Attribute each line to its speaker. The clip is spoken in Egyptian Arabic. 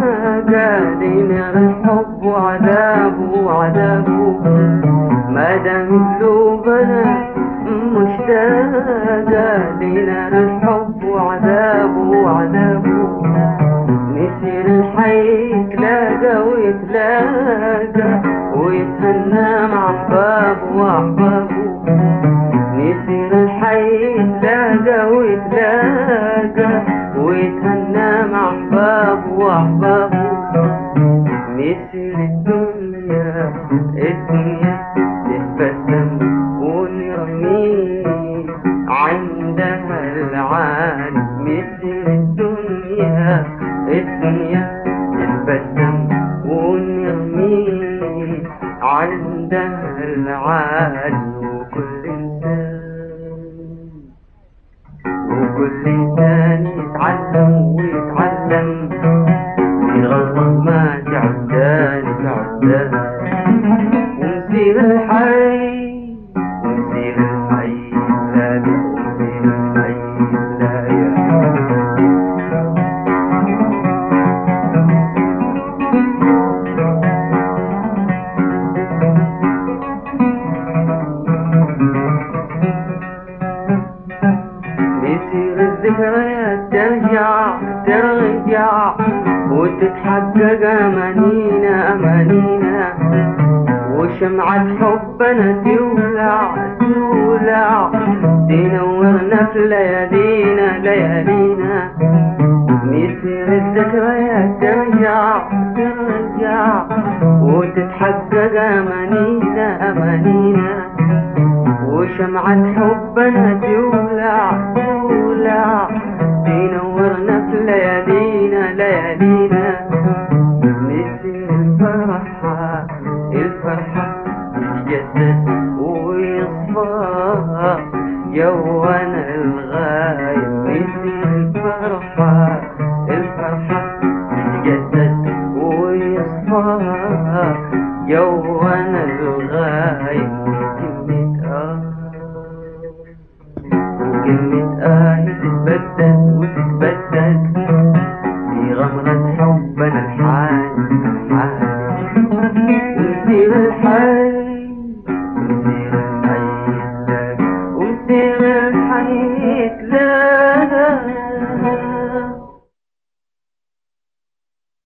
Speaker 1: لنا الحب وعذابه وعذابه ما دام قلوبنا مشتاقة لنا الحب وعذابه وعذابه نسير الحي يتلاقى ويتلاقى ويتهنى مع أحبابه وأحبابه نسير الحي يتلاقى ويتلاقى ويتهنى مع أحبابه وأحبابه نسير الدنيا الدنيا تتبسم ونرمي عندها العالم مثل الدنيا الدنيا تتبسم ونرمي عندها العالم وكل إنسان وكل إنسان يتعلم ويتعلم في غلطة ما تعداني تعداني ونسير الحي ونسير الحي لا لا ونسير الحي لا يا نسير الذكريات ترجع ترجع وتتحقق أمانينا أمانينا وشمعة حبنا تولع تولع تنورنا في ليالينا ليالينا نسير الذكريات ترجع ترجع وتتحقق أمانينا أمانينا وشمعة حبنا تولع تولع تنورنا في ليالينا ليالينا نسير الفرحة الفرحة تتجدد ويصفى جوانا الغايب نسير الفرحة الفرحة تتجدد ويصفى جوانا الغايب كلمة آه وكلمة آه تتبدل وتتبدل في غمرة حبنا الحالي الحالي ونسير الحالي